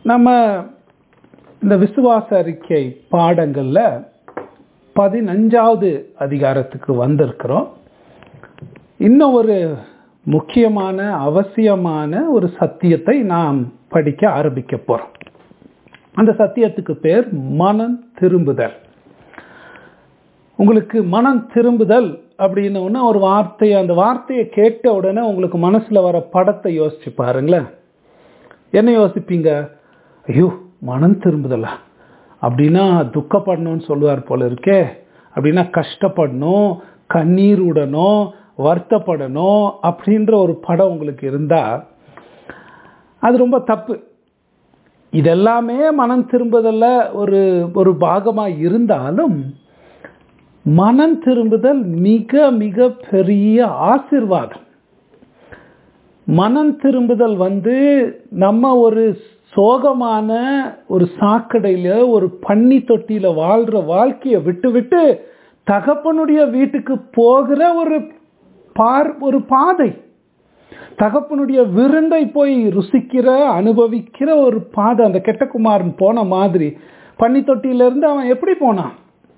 நம்ம இந்த விசுவாச அறிக்கை பாடங்களில் பதினஞ்சாவது அதிகாரத்துக்கு வந்திருக்கிறோம் இன்னும் ஒரு முக்கியமான அவசியமான ஒரு சத்தியத்தை நாம் படிக்க ஆரம்பிக்க போகிறோம் அந்த சத்தியத்துக்கு பேர் மனம் திரும்புதல் உங்களுக்கு மனம் திரும்புதல் அப்படின்னு ஒன்று ஒரு வார்த்தையை அந்த வார்த்தையை கேட்ட உடனே உங்களுக்கு மனசில் வர படத்தை யோசிச்சு பாருங்களேன் என்ன யோசிப்பீங்க ஐயோ மனம் திரும்புதலா அப்படின்னா துக்கப்படணும்னு சொல்லுவார் போல இருக்கே அப்படின்னா கஷ்டப்படணும் கண்ணீர் விடணும் வருத்தப்படணும் அப்படின்ற ஒரு படம் உங்களுக்கு இருந்தால் அது ரொம்ப தப்பு இதெல்லாமே மனம் திரும்புதல்ல ஒரு ஒரு பாகமாக இருந்தாலும் மனம் திரும்புதல் மிக மிக பெரிய ஆசிர்வாதம் மனம் திரும்புதல் வந்து நம்ம ஒரு சோகமான ஒரு சாக்கடையில் ஒரு பன்னி தொட்டியில் வாழ்கிற வாழ்க்கையை விட்டு விட்டு தகப்பனுடைய வீட்டுக்கு போகிற ஒரு பார் ஒரு பாதை தகப்பனுடைய விருந்தை போய் ருசிக்கிற அனுபவிக்கிற ஒரு பாதை அந்த கெட்டகுமாரன் போன மாதிரி பன்னி தொட்டியிலிருந்து அவன் எப்படி போனான்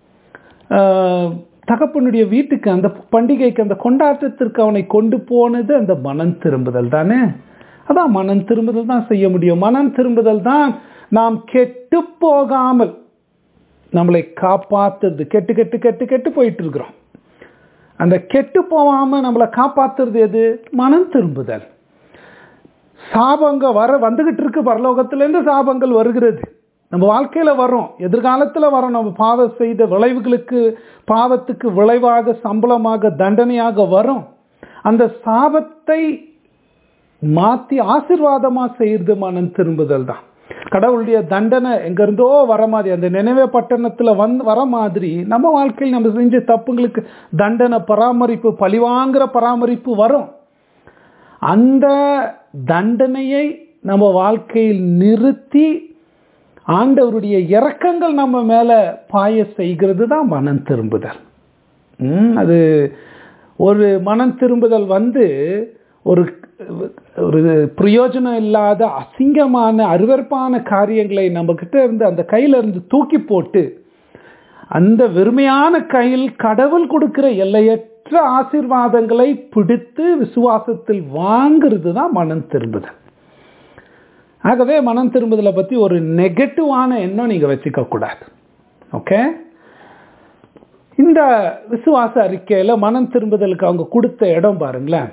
தகப்பனுடைய வீட்டுக்கு அந்த பண்டிகைக்கு அந்த கொண்டாட்டத்திற்கு அவனை கொண்டு போனது அந்த மனம் திரும்புதல் தானே அதான் மனம் திரும்புதல் தான் செய்ய முடியும் மனம் திரும்புதல் தான் நாம் கெட்டு போகாமல் நம்மளை காப்பாத்துறது கெட்டு கெட்டு கெட்டு கெட்டு போயிட்டு இருக்கிறோம் அந்த கெட்டு போகாம நம்மளை காப்பாத்துறது எது மனம் திரும்புதல் சாபங்க வர வந்துகிட்டு இருக்கு பரலோகத்திலேருந்து சாபங்கள் வருகிறது நம்ம வாழ்க்கையில் வரும் எதிர்காலத்தில் வரும் நம்ம பாவம் செய்த விளைவுகளுக்கு பாவத்துக்கு விளைவாக சம்பளமாக தண்டனையாக வரும் அந்த சாபத்தை மாற்றி ஆசிர்வாதமாக செய்கிறது மனம் திரும்புதல் தான் கடவுளுடைய தண்டனை எங்கேருந்தோ வர மாதிரி அந்த நினைவே பட்டணத்தில் வந் வர மாதிரி நம்ம வாழ்க்கையில் நம்ம செஞ்ச தப்புங்களுக்கு தண்டனை பராமரிப்பு பழிவாங்கிற பராமரிப்பு வரும் அந்த தண்டனையை நம்ம வாழ்க்கையில் நிறுத்தி ஆண்டவருடைய இறக்கங்கள் நம்ம மேலே பாய செய்கிறது தான் மனம் திரும்புதல் அது ஒரு மனம் திரும்புதல் வந்து ஒரு ஒரு பிரயோஜனம் இல்லாத அசிங்கமான அருவறுப்பான காரியங்களை நம்மக்கிட்ட இருந்து அந்த கையில இருந்து தூக்கி போட்டு அந்த வெறுமையான கையில் கடவுள் கொடுக்கிற எல்லையற்ற ஆசீர்வாதங்களை பிடித்து விசுவாசத்தில் வாங்கிறது தான் மனம் திரும்புதல் ஆகவே மனம் திரும்புதலை பற்றி ஒரு நெகட்டிவான எண்ணம் நீங்கள் வச்சுக்க கூடாது ஓகே இந்த விசுவாச அறிக்கையில் மனம் திரும்புதலுக்கு அவங்க கொடுத்த இடம் பாருங்களேன்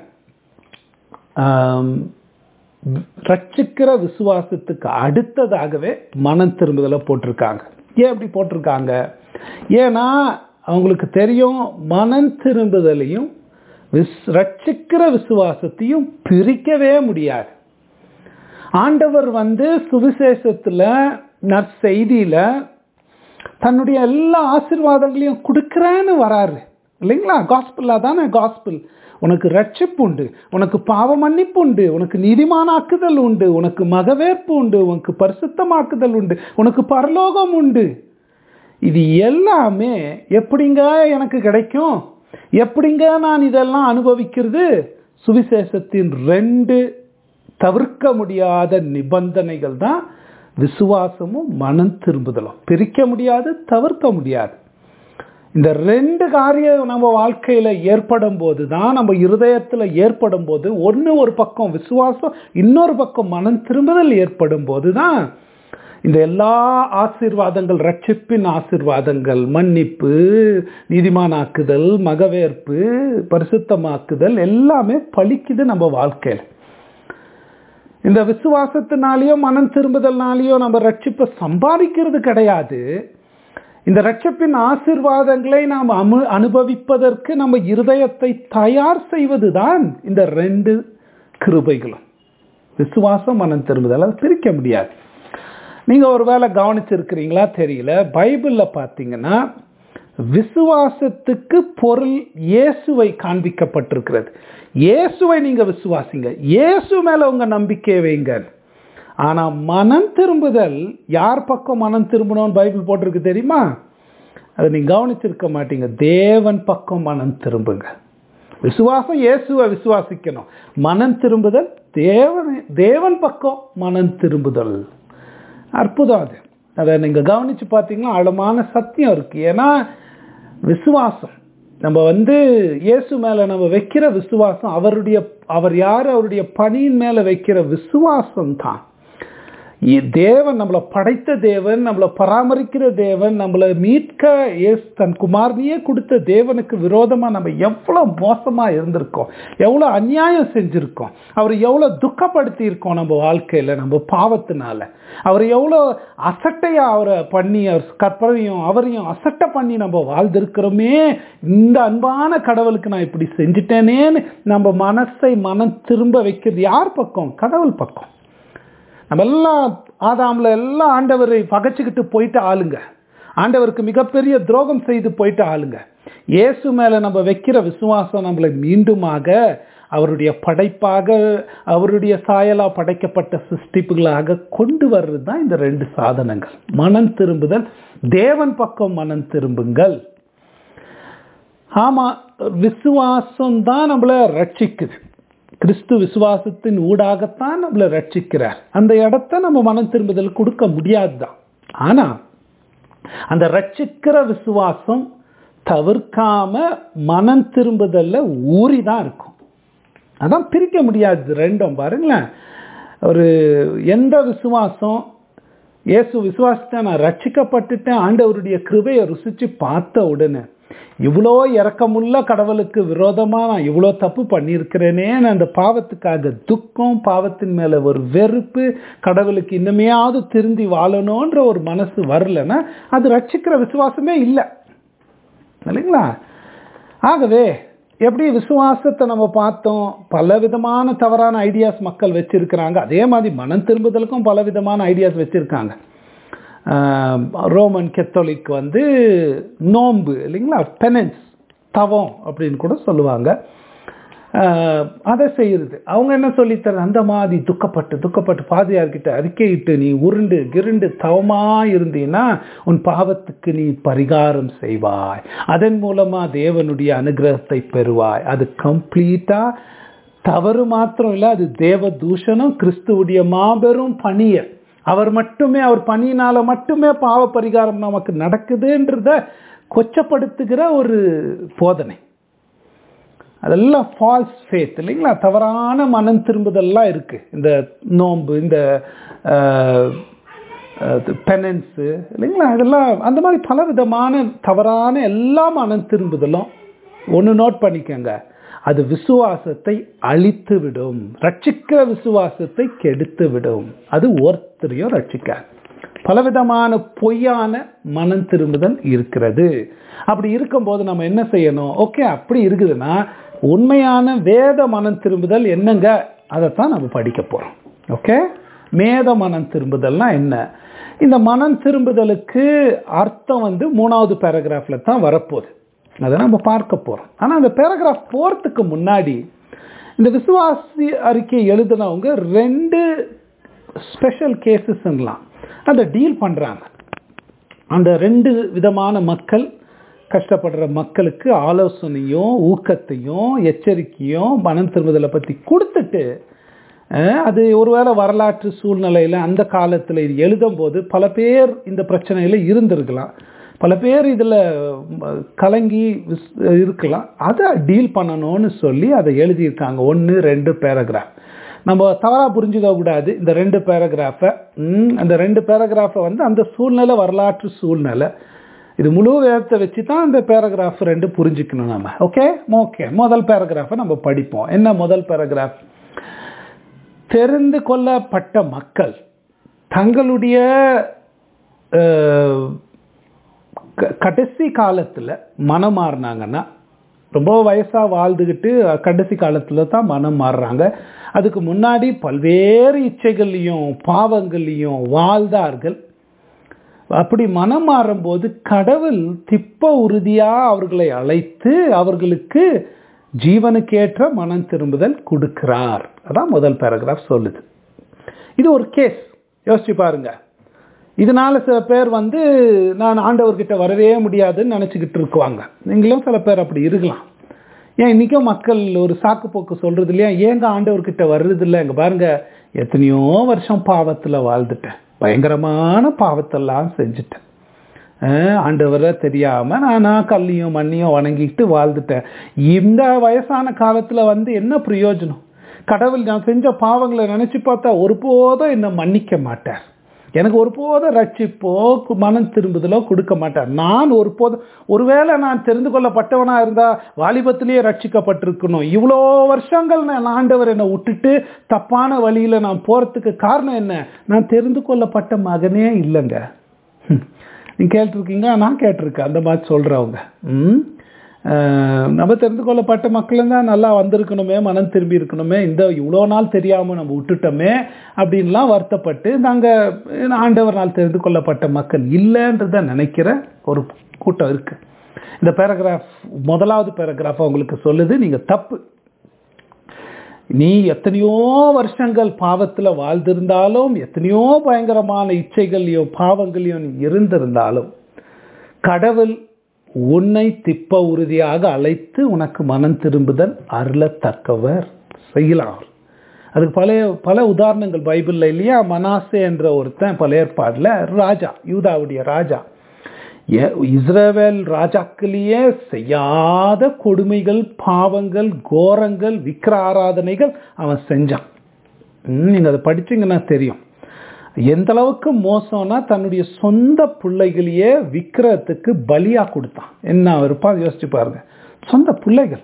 ரட்சிக்கிற விசுவாசத்துக்கு அடுத்ததாகவே மனம் திரும்புதலை போட்டிருக்காங்க ஏன் அப்படி போட்டிருக்காங்க ஏன்னா அவங்களுக்கு தெரியும் மனம் திரும்புதலையும் விஸ் ரட்சிக்கிற விசுவாசத்தையும் பிரிக்கவே முடியாது ஆண்டவர் வந்து சுவிசேஷத்தில் நற்செய்தியில் தன்னுடைய எல்லா ஆசிர்வாதங்களையும் கொடுக்குறேன்னு வராரு இல்லைங்களா காஸ்பிளாக தானே காஸ்பிள் உனக்கு ரட்சிப்பு உண்டு உனக்கு பாவ மன்னிப்பு உண்டு உனக்கு நீதிமானாக்குதல் உண்டு உனக்கு மகவேற்பு உண்டு உனக்கு பரிசுத்தமாக்குதல் உண்டு உனக்கு பரலோகம் உண்டு இது எல்லாமே எப்படிங்க எனக்கு கிடைக்கும் எப்படிங்க நான் இதெல்லாம் அனுபவிக்கிறது சுவிசேஷத்தின் ரெண்டு தவிர்க்க முடியாத நிபந்தனைகள் தான் விசுவாசமும் மனம் திரும்புதலும் பிரிக்க முடியாது தவிர்க்க முடியாது இந்த ரெண்டு காரியம் நம்ம வாழ்க்கையில் ஏற்படும் போது தான் நம்ம இருதயத்தில் ஏற்படும் போது ஒன்று ஒரு பக்கம் விசுவாசம் இன்னொரு பக்கம் மனம் திரும்புதல் ஏற்படும் போது தான் இந்த எல்லா ஆசீர்வாதங்கள் ரட்சிப்பின் ஆசீர்வாதங்கள் மன்னிப்பு நீதிமானாக்குதல் மகவேற்பு பரிசுத்தமாக்குதல் எல்லாமே பழிக்குது நம்ம வாழ்க்கையில் இந்த விசுவாசத்தினாலேயோ மனம் திரும்புதல்னாலேயோ நம்ம ரட்சிப்பை சம்பாதிக்கிறது கிடையாது இந்த ரட்சப்பின் ஆசிர்வாதங்களை நாம் அமு அனுபவிப்பதற்கு நம்ம இருதயத்தை தயார் செய்வது தான் இந்த ரெண்டு கிருபைகளும் விசுவாசம் மனம் திரும்புதல் அதை பிரிக்க முடியாது நீங்கள் ஒரு வேளை கவனிச்சிருக்கிறீங்களா தெரியல பைபிளில் பார்த்தீங்கன்னா விசுவாசத்துக்கு பொருள் இயேசுவை காண்பிக்கப்பட்டிருக்கிறது இயேசுவை நீங்கள் விசுவாசிங்க இயேசு மேலே உங்கள் நம்பிக்கையை வைங்க ஆனால் மனம் திரும்புதல் யார் பக்கம் மனம் திரும்பணும்னு பைபிள் போட்டிருக்கு தெரியுமா அதை நீங்கள் கவனிச்சிருக்க மாட்டீங்க தேவன் பக்கம் மனம் திரும்புங்க விசுவாசம் இயேசுவை விசுவாசிக்கணும் மனம் திரும்புதல் தேவன் தேவன் பக்கம் மனம் திரும்புதல் அற்புதம் அது அதை நீங்க கவனிச்சு பார்த்தீங்கன்னா ஆழமான சத்தியம் இருக்கு ஏன்னா விசுவாசம் நம்ம வந்து இயேசு மேல நம்ம வைக்கிற விசுவாசம் அவருடைய அவர் யார் அவருடைய பணியின் மேல வைக்கிற விசுவாசம் தான் இ- தேவன் நம்மளை படைத்த தேவன் நம்மளை பராமரிக்கிற தேவன் நம்மளை மீட்க இயேசு தன் குமாரனையே கொடுத்த தேவனுக்கு விரோதமா நம்ம எவ்வளவு மோசமா இருந்திருக்கோம் எவ்வளவு அநியாயம் செஞ்சிருக்கோம் அவர் எவ்வளவு துக்கப்படுத்தி இருக்கோம் நம்ம வாழ்க்கையில நம்ம பாவத்தினால அவர் எவ்வளோ அசட்டையா அவரை பண்ணி அவர் கற்பனையும் அவரையும் அசட்டை பண்ணி நம்ம வாழ்ந்திருக்கிறோமே இந்த அன்பான கடவுளுக்கு நான் இப்படி செஞ்சுட்டேனேன்னு நம்ம மனசை மனம் திரும்ப வைக்கிறது யார் பக்கம் கடவுள் பக்கம் நம்ம எல்லாம் ஆதாம்ல எல்லாம் ஆண்டவரை பகைச்சுக்கிட்டு போயிட்டு ஆளுங்க ஆண்டவருக்கு மிகப்பெரிய துரோகம் செய்து போயிட்டு ஆளுங்க இயேசு மேல நம்ம வைக்கிற விசுவாசம் நம்மளை மீண்டுமாக அவருடைய படைப்பாக அவருடைய சாயலா படைக்கப்பட்ட சிருஷ்டிப்புகளாக கொண்டு வர்றது தான் இந்த ரெண்டு சாதனங்கள் மனம் திரும்புதல் தேவன் பக்கம் மனம் திரும்புங்கள் ஆமா விசுவாசம் தான் நம்மளை ரட்சிக்குது கிறிஸ்து விசுவாசத்தின் ஊடாகத்தான் நம்மளை ரட்சிக்கிறார் அந்த இடத்த நம்ம மனம் திரும்புதல் கொடுக்க முடியாதுதான் ஆனா அந்த ரட்சிக்கிற விசுவாசம் தவிர்க்காம மனம் திரும்புதல்ல ஊறி தான் இருக்கும் அதான் பிரிக்க முடியாது ரெண்டும் பாருங்களேன் ஒரு எந்த விசுவாசம் இயேசு விசுவாசத்தை நான் ரட்சிக்கப்பட்டுட்டேன் ஆண்டவருடைய கிருபையை ருசிச்சு பார்த்த உடனே இவ்வளோ இறக்கமுள்ள கடவுளுக்கு விரோதமா நான் இவ்வளோ தப்பு பண்ணியிருக்கிறேனே நான் அந்த பாவத்துக்காக துக்கம் பாவத்தின் மேல ஒரு வெறுப்பு கடவுளுக்கு இன்னமையாவது திருந்தி வாழணுன்ற ஒரு மனசு வரலன்னா அது ரட்சிக்கிற விசுவாசமே இல்லை இல்லைங்களா ஆகவே எப்படி விசுவாசத்தை நம்ம பார்த்தோம் பல விதமான தவறான ஐடியாஸ் மக்கள் வச்சிருக்கிறாங்க அதே மாதிரி மனம் திரும்புதலுக்கும் பல விதமான ஐடியாஸ் வச்சிருக்காங்க ஆஹ் ரோமன் கெத்தோலிக் வந்து நோன்பு இல்லைங்களா பெனன்ஸ் தவம் அப்படின்னு கூட சொல்லுவாங்க ஆஹ் அதை செய்யறது அவங்க என்ன சொல்லித்தர அந்த மாதிரி துக்கப்பட்டு துக்கப்பட்டு பாதியார்கிட்ட அறிக்கையிட்டு நீ உருண்டு கிருண்டு தவமா இருந்தீன்னா உன் பாவத்துக்கு நீ பரிகாரம் செய்வாய் அதன் மூலமா தேவனுடைய அனுகிரகத்தை பெறுவாய் அது கம்ப்ளீட்டா தவறு மாத்திரம் இல்லை அது தேவ தூஷணம் கிறிஸ்துவுடைய மாபெரும் பணிய அவர் மட்டுமே அவர் பணியினால மட்டுமே பாவ பரிகாரம் நமக்கு நடக்குதுன்றத கொச்சப்படுத்துகிற ஒரு போதனை அதெல்லாம் ஃபால்ஸ் ஃபேத் இல்லைங்களா தவறான மனம் திரும்புதெல்லாம் இருக்கு இந்த நோன்பு இந்த பெனன்ஸு இல்லைங்களா இதெல்லாம் அந்த மாதிரி பல விதமான தவறான எல்லா மனம் திரும்புதலும் ஒன்று நோட் பண்ணிக்கோங்க அது விசுவாசத்தை அழித்து விடும் ரட்சிக்கிற விசுவாசத்தை கெடுத்து விடும் அது ஒருத்தரையும் ரட்சிக்காது பலவிதமான பொய்யான மனம் திரும்புதல் இருக்கிறது அப்படி இருக்கும்போது நம்ம என்ன செய்யணும் ஓகே அப்படி இருக்குதுன்னா உண்மையான வேத மனம் திரும்புதல் என்னங்க அதைத்தான் நம்ம படிக்க போறோம் ஓகே மேத மனம் திரும்புதல்னா என்ன இந்த மனம் திரும்புதலுக்கு அர்த்தம் வந்து மூணாவது பேராகிராஃப்ல தான் வரப்போகுது அதை நம்ம பார்க்க போறோம் ஆனா அந்த பேராகிராஃப் போறதுக்கு முன்னாடி இந்த விசுவாசி அறிக்கை எழுதினவங்க ரெண்டு ஸ்பெஷல் கேசஸ்லாம் அதை டீல் பண்றாங்க அந்த ரெண்டு விதமான மக்கள் கஷ்டப்படுற மக்களுக்கு ஆலோசனையும் ஊக்கத்தையும் எச்சரிக்கையும் மனம் திரும்புதலை பற்றி கொடுத்துட்டு அஹ், அது ஒருவேளை வரலாற்று சூழ்நிலையில் அந்த காலத்தில் இது எழுதும் போது பல பேர் இந்த பிரச்சனையில் இருந்திருக்கலாம் பல பேர் இதில் கலங்கி விஸ்- இருக்கலாம் அதை டீல் பண்ணணும்னு சொல்லி அதை எழுதியிருக்காங்க ஒன்று ரெண்டு பேராகிராஃப் நம்ம தவறாக புரிஞ்சுக்க கூடாது இந்த ரெண்டு பேராகிராஃபை அந்த ரெண்டு பேராகிராஃபை வந்து அந்த சூழ்நிலை வரலாற்று சூழ்நிலை இது முழு வேதத்தை வச்சு தான் இந்த பேராகிராஃப் ரெண்டு புரிஞ்சுக்கணும் நம்ம ஓகே ஓகே முதல் பேராகிராஃபை நம்ம படிப்போம் என்ன முதல் பேராகிராஃப் தெரிந்து கொள்ளப்பட்ட மக்கள் தங்களுடைய அஹ், க- கடைசி காலத்தில் மனம் மாறினாங்கன்னா ரொம்ப வயசா வாழ்ந்துக்கிட்டு கடைசி காலத்துல தான் மனம் மாறுறாங்க அதுக்கு முன்னாடி பல்வேறு இச்சைகள்லையும் பாவங்கள்லையும் வாழ்ந்தார்கள் அப்படி மனம் மாறும்போது கடவுள் திப்ப உறுதியா அவர்களை அழைத்து அவர்களுக்கு ஜீவனுக்கேற்ற மனம் திரும்புதல் கொடுக்கிறார் அதான் முதல் பேராகிராஃப் சொல்லுது இது ஒரு கேஸ் யோசிச்சு பாருங்க இதனால சில பேர் வந்து நான் ஆண்டவர்கிட்ட வரவே முடியாதுன்னு நினச்சிக்கிட்டு இருக்குவாங்க நீங்களும் சில பேர் அப்படி இருக்கலாம் ஏன் இன்றைக்கும் மக்கள் ஒரு சாக்கு போக்கு சொல்றது இல்லையா ஏங்க ஆண்டவர்கிட்ட வர்றது இல்லை இங்கே பாருங்க எத்தனையோ வருஷம் பாவத்தில் வாழ்ந்துட்டேன் பயங்கரமான பாவத்தெல்லாம் செஞ்சுட்டேன் அஹ் ஆண்டவரை தெரியாம நானா கல்லையும் மண்ணையும் வணங்கிட்டு வாழ்ந்துட்டேன் இந்த வயசான காலத்துல வந்து என்ன பிரயோஜனம் கடவுள் நான் செஞ்ச பாவங்களை நினைச்சு பார்த்தா ஒருபோதும் என்னை மன்னிக்க மாட்டார் எனக்கு ஒருபோதும் ரட்சிப்போ கு- மனம் திரும்புதலோ கொடுக்க மாட்டார் நான் ஒருபோதும் ஒருவேளை நான் தெரிந்து கொள்ளப்பட்டவனா இருந்தா வாலிபத்திலேயே ரட்சிக்கப்பட்டிருக்கணும் இவ்வளோ வருஷங்கள் நான் ஆண்டவர் என்னை விட்டுட்டு தப்பான வழியில நான் போறதுக்கு காரணம் என்ன நான் தெரிந்து கொள்ளப்பட்ட மகனே இல்லைங்க ஹம். நீங்க கேட்டிருக்கீங்க நான் கேட்டிருக்கேன் அந்த மாதிரி சொல்றவங்க ம் அஹ் நம்ம தெரிந்து கொள்ளப்பட்ட மக்களும் தான் நல்லா வந்திருக்கணுமே மனம் திரும்பி இருக்கணுமே இந்த இவ்வளோ நாள் தெரியாம நம்ம விட்டுட்டோமே அப்படின்லாம் வருத்தப்பட்டு நாங்கள் ஆண்டவர் நாள் தெரிந்து கொள்ளப்பட்ட மக்கள் இல்லைன்றத நினைக்கிற ஒரு கூட்டம் இருக்கு இந்த பேராகிராஃப் முதலாவது பேராகிராஃப் உங்களுக்கு சொல்லுது நீங்க தப்பு நீ எத்தனையோ வருஷங்கள் பாவத்துல வாழ்ந்திருந்தாலும் எத்தனையோ பயங்கரமான இச்சைகளையும் பாவங்களையும் நீ இருந்திருந்தாலும் கடவுள் உன்னை திப்ப உறுதியாக அழைத்து உனக்கு மனம் திரும்புதல் அருளத்தக்கவர் செய்யலாம் அவர் அதுக்கு பழைய பல உதாரணங்கள் பைபிள்ல இல்லையா மனாசே என்ற ஒருத்தன் பழைய ஏற்பாடுல ராஜா யூதாவுடைய ராஜா ஏ- இஸ்ரவேல் ராஜாக்களியே செய்யாத கொடுமைகள் பாவங்கள் கோரங்கள் விக்கிர ஆராதனைகள் அவன் செஞ்சான் ம், நீங்க அதை படிச்சீங்கன்னா தெரியும் எந்த அளவுக்கு மோசம்னா தன்னுடைய சொந்த பிள்ளைகளையே விக்கிரத்துக்கு பலியா கொடுத்தான் என்ன இருப்பான் யோசிச்சு பாருங்க சொந்த பிள்ளைகள்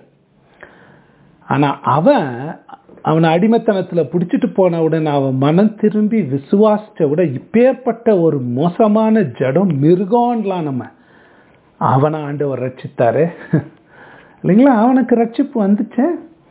ஆனா அவன் அவனை அடிமைத்தனத்துல பிடிச்சிட்டு போன உடனே அவன் மனம் திரும்பி விசுவாசிச்ச விட இப்பேற்பட்ட ஒரு மோசமான ஜடம் மிருகம்லாம் நம்ம அவனை ஆண்டவர் ரட்சித்தாரு இல்லைங்களா அவனுக்கு ரட்சிப்பு வந்துச்சே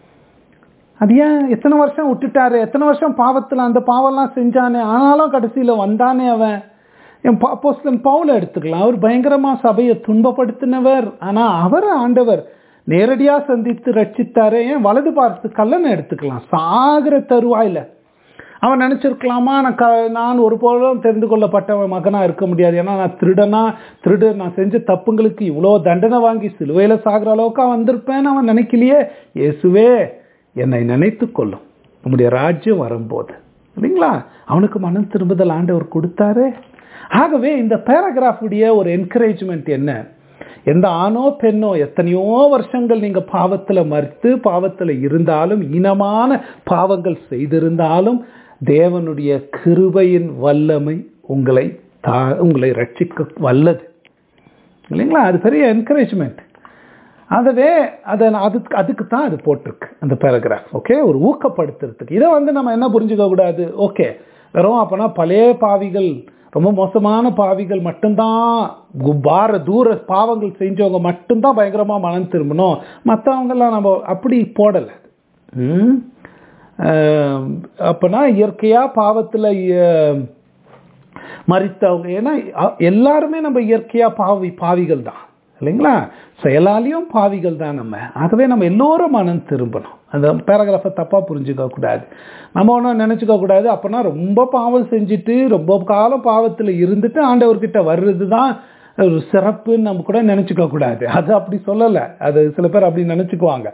அது ஏன் எத்தனை வருஷம் விட்டுட்டாரு எத்தனை வருஷம் பாவத்துல அந்த பாவம்லாம் செஞ்சானே ஆனாலும் கடைசியில வந்தானே அவன் என் அப்போஸ்தலன் பவுல எடுத்துக்கலாம் அவர் பயங்கரமா சபையை துன்பப்படுத்தினவர் ஆனா அவர் ஆண்டவர் நேரடியா சந்தித்து ரட்சித்தாரே ஏன் வலது பார்த்து கல்லனை எடுத்துக்கலாம் சாகிற தருவாயில அவன் நினைச்சிருக்கலாமா நான் க நான் ஒரு போதும் தெரிந்து கொள்ளப்பட்ட மகனா இருக்க முடியாது ஏன்னா நான் திருடனா திருடு நான் செஞ்ச தப்புங்களுக்கு இவ்வளோ தண்டனை வாங்கி சிலுவையில சாகிற அளவுக்கு அவன் வந்திருப்பேன்னு அவன் நினைக்கலையே இயேசுவே என்னை நினைத்து கொள்ளும் உம்முடைய ராஜ்யம் வரும்போது இல்லைங்களா அவனுக்கு மனம் திரும்புதல் ஆண்டவர் கொடுத்தாரு ஆகவே இந்த பேராகிராஃபுடைய ஒரு என்கரேஜ்மெண்ட் என்ன எந்த ஆணோ பெண்ணோ எத்தனையோ வருஷங்கள் நீங்க பாவத்துல மறுத்து பாவத்துல இருந்தாலும் இனமான பாவங்கள் செய்திருந்தாலும் தேவனுடைய கிருபையின் வல்லமை உங்களை தா உங்களை ரட்சிக்க வல்லது இல்லைங்களா அது பெரிய என்கரேஜ்மெண்ட் அதுவே அதை அதுக்கு அதுக்கு தான் அது போட்டிருக்கு அந்த பேராகிராஃப் ஓகே ஒரு ஊக்கப்படுத்துறதுக்கு இதை வந்து நம்ம என்ன புரிஞ்சுக்க கூடாது ஓகே வெறும் அப்போனா பழைய பாவிகள் ரொம்ப மோசமான பாவிகள் மட்டும்தான் கு- பார தூர பாவங்கள் செஞ்சவங்க மட்டும்தான் பயங்கரமா மனம் திரும்பணும் மற்றவங்கெல்லாம் நம்ம அப்படி போடலை ம் அஹ் அப்பனா இயற்கையா பாவத்துல அஹ், மறித்தவங்க ஏன்னா அ- எல்லாருமே நம்ம இயற்கையா பாவி பாவிகள் தான் இல்லைங்களா செயலாலையும் பாவிகள் தான் நம்ம ஆகவே நம்ம எல்லோரும் மனம் திரும்பணும் அந்த பேராகிராஃபை தப்பா புரிஞ்சுக்க கூடாது நம்ம ஒன்றும் நினைச்சுக்க கூடாது அப்பனா ரொம்ப பாவம் செஞ்சுட்டு ரொம்ப காலம் பாவத்துல இருந்துட்டு ஆண்டவர்கிட்ட வர்றது தான் ஒரு சிறப்புன்னு நம்ம கூட நினைச்சுக்க கூடாது அது அப்படி சொல்லலை அது சில பேர் அப்படி நினைச்சுக்குவாங்க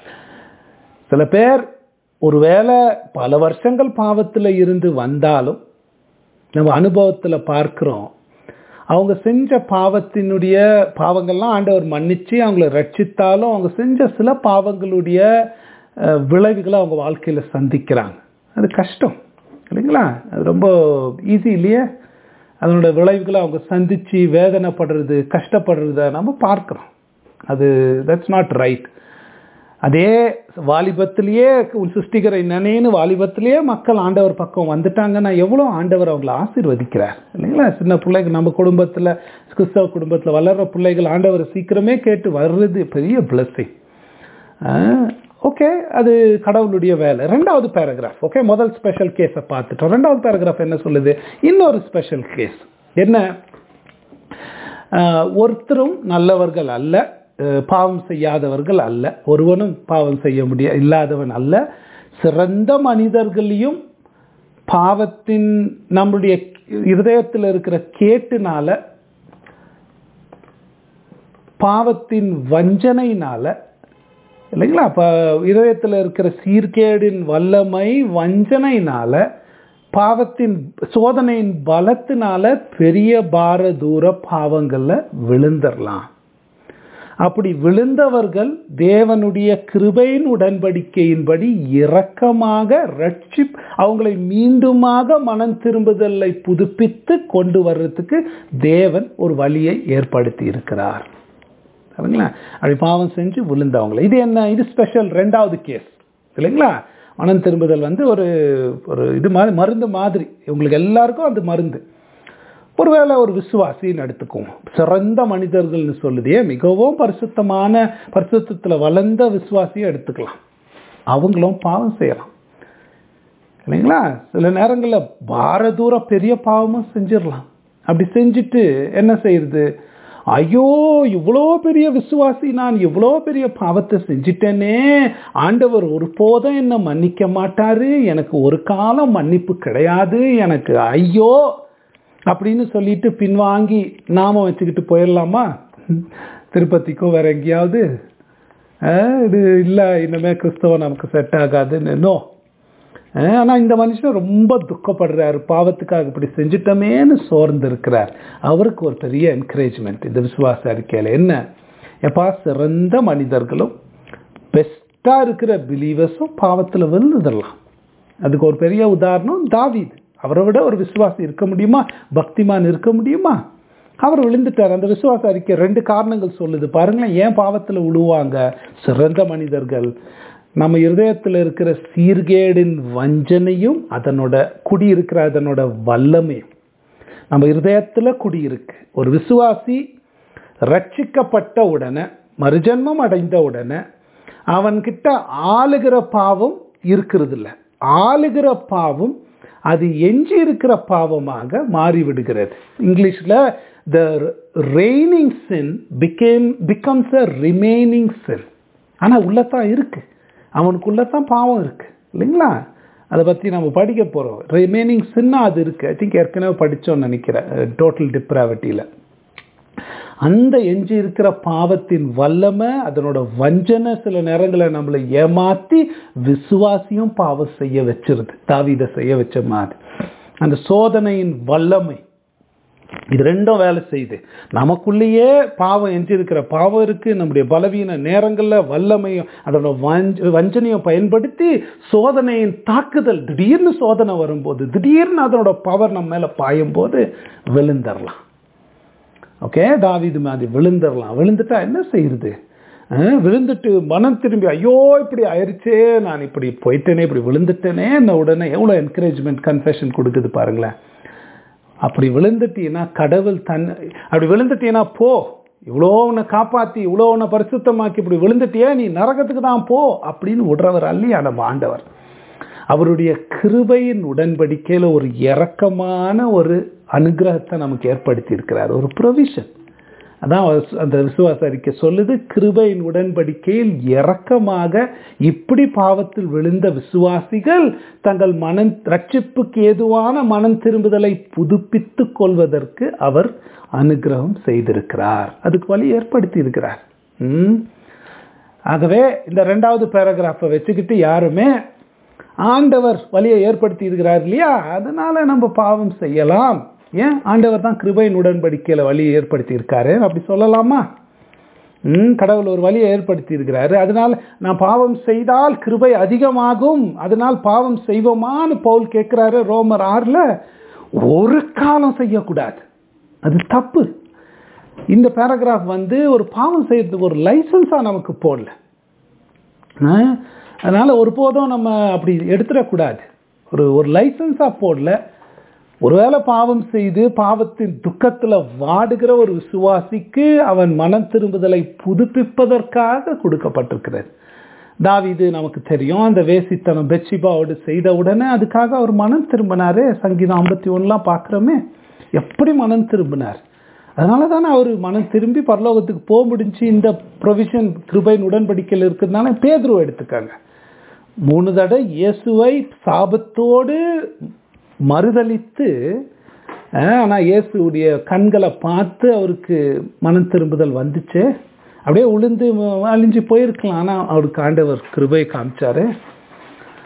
சில பேர் ஒருவேளை பல வருஷங்கள் பாவத்துல இருந்து வந்தாலும் நம்ம அனுபவத்துல பார்க்கிறோம் அவங்க செஞ்ச பாவத்தினுடைய பாவங்கள்லாம் ஆண்டவர் மன்னிச்சு அவங்கள ரட்சித்தாலும் அவங்க செஞ்ச சில பாவங்களுடைய அஹ், விளைவுகளை அவங்க வாழ்க்கையில சந்திக்கிறாங்க அது கஷ்டம் இல்லைங்களா அது ரொம்ப ஈஸி இல்லையே அதனோட விளைவுகளை அவங்க சந்திச்சு வேதனைப்படுறது கஷ்டப்படுறத நம்ம பார்க்கிறோம் அது தட்ஸ் நாட் ரைட் அதே வாலிபத்திலேயே உன் சிருஷ்டிகரை நினைன்னு வாலிபத்திலேயே மக்கள் ஆண்டவர் பக்கம் வந்துட்டாங்கன்னா எவ்வளோ ஆண்டவர் அவங்கள ஆசீர்வதிக்கிறார் இல்லைங்களா சின்ன பிள்ளைகள் நம்ம குடும்பத்தில் கிறிஸ்தவ குடும்பத்தில் வளர்ற பிள்ளைகள் ஆண்டவர் சீக்கிரமே கேட்டு வர்றது பெரிய பிளஸ்ஸிங் ஓகே அது கடவுளுடைய வேலை ரெண்டாவது பேராகிராஃப் ஓகே முதல் ஸ்பெஷல் கேஸை பார்த்துட்டோம் ரெண்டாவது பேராகிராஃப் என்ன சொல்லுது இன்னொரு ஸ்பெஷல் கேஸ் என்ன ஆஹ் ஒருத்தரும் நல்லவர்கள் அல்ல அஹ் பாவம் செய்யாதவர்கள் அல்ல ஒருவனும் பாவம் செய்ய முடிய இல்லாதவன் அல்ல சிறந்த மனிதர்களையும் பாவத்தின் நம்முடைய இருதயத்தில் இருக்கிற கேட்டுனால பாவத்தின் வஞ்சனையினால இல்லைங்களா அப்ப இதயத்தில் இருக்கிற சீர்கேடின் வல்லமை வஞ்சனையினால பாவத்தின் சோதனையின் பலத்தினால பெரிய பார தூர பாவங்கள்ல விழுந்துடலாம் அப்படி விழுந்தவர்கள் தேவனுடைய கிருபையின் உடன்படிக்கையின்படி இரக்கமாக ரட்சி அவங்களை மீண்டுமாக மனம் திரும்புதலை புதுப்பித்து கொண்டு வர்றதுக்கு தேவன் ஒரு வழியை ஏற்படுத்தி இருக்கிறார் சரிங்களா அப்படி பாவம் செஞ்சு விழுந்தவங்களை இது என்ன இது ஸ்பெஷல் ரெண்டாவது கேஸ் இல்லைங்களா மனம் திரும்புதல் வந்து ஒரு ஒரு இது மாதிரி மருந்து மாதிரி உங்களுக்கு எல்லாருக்கும் அது மருந்து ஒருவேளை ஒரு விசுவாசின்னு எடுத்துக்குவோம் சிறந்த மனிதர்கள்னு சொல்லுதே மிகவும் பரிசுத்தமான பரிசுத்தத்தில் வளர்ந்த விசுவாசியை எடுத்துக்கலாம் அவங்களும் பாவம் செய்யலாம் இல்லைங்களா சில நேரங்களில் பார தூரம் பெரிய பாவமும் செஞ்சிடலாம் அப்படி செஞ்சுட்டு என்ன செய்யறது ஐயோ இவ்வளோ பெரிய விசுவாசி நான் இவ்வளோ பெரிய பாவத்தை செஞ்சிட்டேனே ஆண்டவர் ஒருபோதும் என்ன மன்னிக்க மாட்டாரு எனக்கு ஒரு காலம் மன்னிப்பு கிடையாது எனக்கு ஐயோ அப்படின்னு சொல்லிட்டு பின்வாங்கி நாம வச்சுக்கிட்டு போயிடலாமா திருப்பதிக்கோ வேற எங்கேயாவது இது இல்லை இனிமே கிறிஸ்தவம் நமக்கு செட் ஆகாதுன்னு நோ ஆனால் இந்த மனுஷன் ரொம்ப துக்கப்படுறாரு பாவத்துக்காக இப்படி செஞ்சிட்டமேன்னு சோர்ந்து இருக்கிறார் அவருக்கு ஒரு பெரிய என்கரேஜ்மெண்ட் இந்த விசுவாச அறிக்கையில் என்ன எப்பா சிறந்த மனிதர்களும் பெஸ்ட்டாக இருக்கிற பிலீவர்ஸும் பாவத்தில் விழுந்துடலாம் அதுக்கு ஒரு பெரிய உதாரணம் தாவீது அவரை விட ஒரு விசுவாசி இருக்க முடியுமா பக்திமான் இருக்க முடியுமா அவர் விழுந்துட்டார் அந்த விசுவாச அறிக்கை ரெண்டு காரணங்கள் சொல்லுது பாருங்களேன் ஏன் பாவத்தில் விழுவாங்க சிறந்த மனிதர்கள் நம்ம இருதயத்தில் இருக்கிற சீர்கேடின் வஞ்சனையும் அதனோட குடியிருக்கிற அதனோட வல்லமையும் நம்ம இருதயத்தில் குடியிருக்கு ஒரு விசுவாசி ரட்சிக்கப்பட்ட உடனே மறுஜன்மம் அடைந்த உடனே அவன்கிட்ட ஆளுகிற பாவம் இருக்கிறது இல்லை ஆளுகிற பாவம் அது எஞ்சி இருக்கிற பாவமாக மாறிவிடுகிறது இங்கிலீஷில் the reigning sin became becomes a remaining sin ஆனால் உள்ளத்தான் இருக்கு அவனுக்குள்ளதான் பாவம் இருக்கு இல்லைங்களா அதை பற்றி நம்ம படிக்க போகிறோம் ரிமைனிங் சின்னா அது இருக்கு ஐ திங்க் ஏற்கனவே படித்தோம்னு நினைக்கிறேன் டோட்டல் டிப்ராவிட்டியில் அந்த எஞ்சி இருக்கிற பாவத்தின் வல்லமை அதனோட வஞ்சனை சில நேரங்களை நம்மளை ஏமாத்தி விசுவாசியும் பாவம் செய்ய வச்சிருது தாவிதை செய்ய வச்ச மாதிரி அந்த சோதனையின் வல்லமை இது ரெண்டும் வேலை செய்யுது நமக்குள்ளேயே பாவம் எஞ்சிருக்கிற பாவம் இருக்கு நம்முடைய பலவீன நேரங்களில் வல்லமையும் அதோட வஞ்ச வஞ்சனையும் பயன்படுத்தி சோதனையின் தாக்குதல் திடீர்னு சோதனை வரும்போது திடீர்னு அதனோட பவர் நம்ம மேலே பாயும் போது விழுந்துடலாம் ஓகே தாவிது மாதிரி விழுந்துடலாம் விழுந்துட்டா என்ன செய்யுது விழுந்துட்டு மனம் திரும்பி ஐயோ இப்படி ஆயிடுச்சே நான் இப்படி போயிட்டேனே இப்படி விழுந்துட்டேனே என்ன உடனே எவ்வளோ என்கரேஜ்மெண்ட் கன்ஃபெஷன் கொடுக்குது பாருங்களேன் அப்படி விழுந்துட்டீங்கன்னா கடவுள் தன் அப்படி விழுந்துட்டீங்கன்னா போ இவ்வளோ உன்னை காப்பாற்றி இவ்வளோ உன்னை பரிசுத்தமாக்கி இப்படி விழுந்துட்டியே நீ நரகத்துக்கு தான் போ அப்படின்னு விடுறவர் அல்லையா நம்ம ஆண்டவர் அவருடைய கிருபையின் உடன்படிக்கையில் ஒரு இறக்கமான ஒரு அனுகிரகத்தை நமக்கு ஏற்படுத்தி இருக்கிறார் ஒரு ப்ரொவிஷன் அதான் அந்த விசுவாச அறிக்கை சொல்லுது கிருபையின் உடன்படிக்கையில் இறக்கமாக இப்படி பாவத்தில் விழுந்த விசுவாசிகள் தங்கள் மனம் ரட்சிப்புக்கு ஏதுவான மனம் திரும்புதலை புதுப்பித்துக் கொள்வதற்கு அவர் அனுகிரகம் செய்திருக்கிறார் அதுக்கு வழி ஏற்படுத்தி இருக்கிறார் ஆகவே இந்த ரெண்டாவது பேராகிராஃபை வச்சுக்கிட்டு யாருமே ஆண்டவர் வழியை ஏற்படுத்தி இருக்கிறார் இல்லையா அதனால நம்ம பாவம் செய்யலாம் ஏன் ஆண்டவர் தான் கிருபையின் உடன்படிக்கையில் வழியை ஏற்படுத்தி இருக்காரு அப்படி சொல்லலாமா ம் கடவுள் ஒரு வழியை ஏற்படுத்தி இருக்கிறாரு அதனால் நான் பாவம் செய்தால் கிருபை அதிகமாகும் அதனால் பாவம் செய்வோமான்னு பவுல் கேட்குறாரு ரோமர் ஆறில் ஒரு காலம் செய்யக்கூடாது அது தப்பு இந்த பேராகிராஃப் வந்து ஒரு பாவம் செய்யறதுக்கு ஒரு லைசன்ஸாக நமக்கு போடல அதனால் ஒருபோதும் நம்ம அப்படி எடுத்துடக்கூடாது ஒரு ஒரு லைசன்ஸாக போடல ஒருவேளை பாவம் செய்து பாவத்தின் துக்கத்தில் வாடுகிற ஒரு விசுவாசிக்கு அவன் மனம் திரும்புதலை புதுப்பிப்பதற்காக கொடுக்கப்பட்டிருக்கிறது தாவிது நமக்கு தெரியும் அந்த வேசித்தனம் பெச்சிபாவோடு செய்த உடனே அதுக்காக அவர் மனம் திரும்பினாரு சங்கீதம் ஐம்பத்தி ஒன்றுலாம் பார்க்குறோமே எப்படி மனம் திரும்பினார் அதனால தானே அவர் மனம் திரும்பி பரலோகத்துக்கு போக முடிஞ்சு இந்த ப்ரொவிஷன் கிருபையின் உடன்படிக்கையில் இருக்கிறதுனால பேதுருவை எடுத்துக்காங்க மூணு தடவை இயேசுவை சாபத்தோடு மறுதளித்து ஆனால் இயேசுடைய கண்களை பார்த்து அவருக்கு மனம் திரும்புதல் வந்துச்சு அப்படியே உளுந்து அழிஞ்சு போயிருக்கலாம் ஆனால் அவருக்கு ஆண்டவர் கிருபை காமிச்சாரு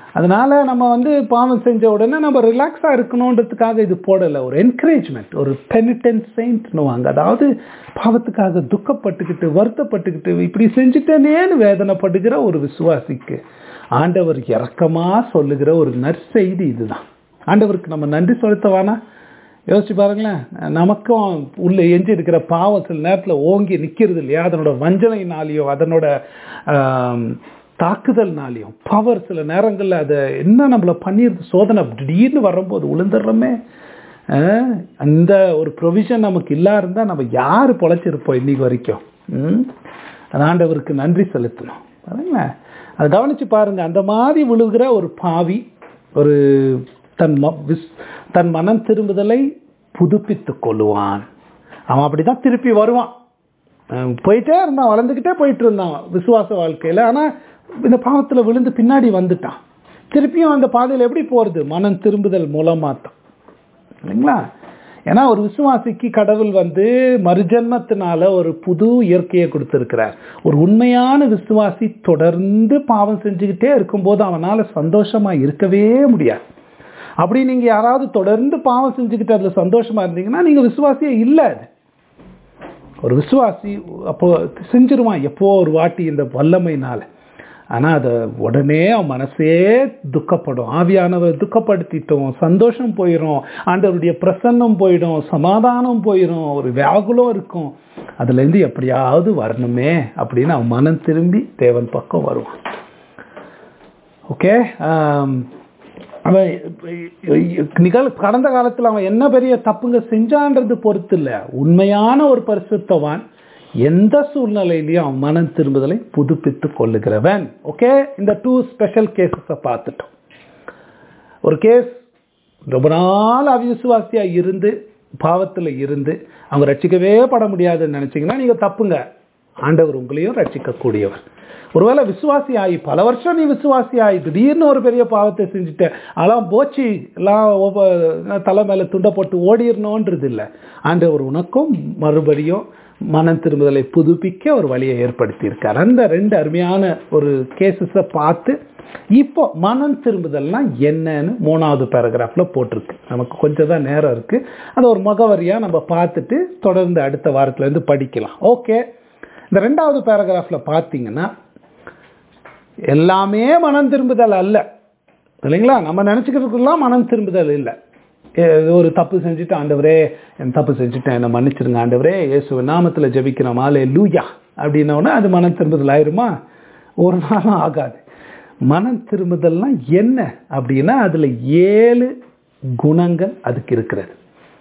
அதனால நம்ம வந்து பாவம் செஞ்ச உடனே நம்ம ரிலாக்ஸாக இருக்கணுன்றதுக்காக இது போடலை ஒரு என்கரேஜ்மெண்ட் ஒரு பெனிடென்ட் செயின்ட்னுவாங்க அதாவது பாவத்துக்காக துக்கப்பட்டுக்கிட்டு வருத்தப்பட்டுக்கிட்டு இப்படி செஞ்சுட்டேனேன்னு வேதனைப்படுகிற ஒரு விசுவாசிக்கு ஆண்டவர் இறக்கமா சொல்லுகிற ஒரு நற்செய்தி இதுதான் ஆண்டவருக்கு நம்ம நன்றி செலுத்தவானா யோசிச்சு பாருங்களேன் நமக்கும் உள்ள எஞ்சி இருக்கிற பாவம் சில நேரத்தில் ஓங்கி நிற்கிறது இல்லையா அதனோட வஞ்சனையினாலேயோ அதனோட ஆம், தாக்குதல்னாலையும் பவர் சில நேரங்களில் அதை என்ன நம்மளை பண்ணிடுது சோதனை திடீர்னு வரும்போது விழுந்துடுறோமே அஹ், அந்த ஒரு ப்ரொவிஷன் நமக்கு இல்லா இருந்தால் நம்ம யார் பொழைச்சிருப்போம் இன்னைக்கு வரைக்கும் ம்? அது ஆண்டவருக்கு நன்றி செலுத்தணும் பாருங்களேன் அதை கவனிச்சு பாருங்க அந்த மாதிரி விழுகிற ஒரு பாவி ஒரு தன் ம- விஸ்- தன் மனம் திரும்புதலை புதுப்பித்துக் கொள்ளுவான் அவன் அப்படிதான் திருப்பி வருவான் அஹ் போயிட்டே இருந்தான் வளர்ந்துக்கிட்டே போயிட்டு இருந்தான் விசுவாச வாழ்க்கையில் ஆனால் இந்த பாவத்தில் விழுந்து பின்னாடி வந்துட்டான் திருப்பியும் அந்த பாதையில் எப்படி போகிறது மனம் திரும்புதல் மூலமாக தான் இல்லைங்களா ஏன்னா ஒரு விசுவாசிக்கு கடவுள் வந்து மறுஜன்மத்தினால ஒரு புது இயற்கையை கொடுத்துருக்கிறார் ஒரு உண்மையான விசுவாசி தொடர்ந்து பாவம் செஞ்சுக்கிட்டே இருக்கும்போது அவனால் சந்தோஷமா இருக்கவே முடியாது அப்படி நீங்க யாராவது தொடர்ந்து பாவம் செஞ்சுக்கிட்டு அதுல சந்தோஷமா இருந்தீங்கன்னா நீங்க விசுவாசியே இல்லை அது ஒரு விசுவாசி அப்போ செஞ்சிருவான் எப்போ ஒரு வாட்டி இந்த வல்லமைனால ஆனா அதை உடனே அவன் மனசே துக்கப்படும் ஆவியானவர் துக்கப்படுத்திட்டோம் சந்தோஷம் போயிடும் ஆண்டவருடைய பிரசன்னம் போயிடும் சமாதானம் போயிடும் ஒரு வியாகுலம் இருக்கும் அதுல இருந்து எப்படியாவது வரணுமே அப்படின்னு அவன் மனம் திரும்பி தேவன் பக்கம் வருவான் ஓகே அவன் நிகழ் கடந்த காலத்தில் அவன் என்ன பெரிய தப்புங்க செஞ்சான்றது பொறுத்து இல்லை உண்மையான ஒரு பரிசுத்தவான் எந்த சூழ்நிலையிலையும் அவன் மனம் திரும்புதலை புதுப்பித்து கொள்ளுகிறவன் ஓகே இந்த டூ ஸ்பெஷல் கேசஸை பார்த்துட்டோம் ஒரு கேஸ் ரொம்ப நாள் அவிசுவாசியா இருந்து பாவத்தில் இருந்து அவங்க ரட்சிக்கவே பட முடியாதுன்னு நினைச்சீங்கன்னா நீங்க தப்புங்க ஆண்டவர் உங்களையும் ரட்சிக்கக்கூடியவர் ஒருவேளை விசுவாசி ஆகி பல வருஷம் நீ விசுவாசி ஆகி திடீர்னு ஒரு பெரிய பாவத்தை செஞ்சுட்ட அதெல்லாம் போச்சு எல்லாம் ஒவ்வொரு தலை மேல துண்டை போட்டு ஓடிடணுன்றது இல்லை ஆண்டவர் உனக்கும் மறுபடியும் மனம் திரும்புதலை புதுப்பிக்க ஒரு வழியை ஏற்படுத்தி இருக்கார் அந்த ரெண்டு அருமையான ஒரு கேசஸை பார்த்து இப்போ மனம் திரும்புதல்னா என்னன்னு மூணாவது பேராகிராஃப்ல போட்டிருக்கு நமக்கு கொஞ்சம் தான் நேரம் இருக்கு அதை ஒரு முகவரியா நம்ம பார்த்துட்டு தொடர்ந்து அடுத்த வாரத்துல இருந்து படிக்கலாம் ஓகே இந்த ரெண்டாவது பேராகிராஃப்ல பார்த்தீங்கன்னா எல்லாமே மனம் திரும்புதல் அல்ல இல்லைங்களா நம்ம நினச்சிக்கிறதுக்கெல்லாம் மனம் திரும்புதல் இல்லை ஏதோ ஒரு தப்பு செஞ்சுட்டு ஆண்டவரே என் தப்பு செஞ்சுட்டேன் என்னை மன்னிச்சிருங்க ஆண்டவரே இயேசு நாமத்தில் ஜபிக்கிற மாலே லூயா அப்படின்னோடனே அது மனம் திரும்புதல் ஆயிருமா ஒரு நாளும் ஆகாது மனம் திரும்புதல்னா என்ன அப்படின்னா அதில் ஏழு குணங்கள் அதுக்கு இருக்கிறது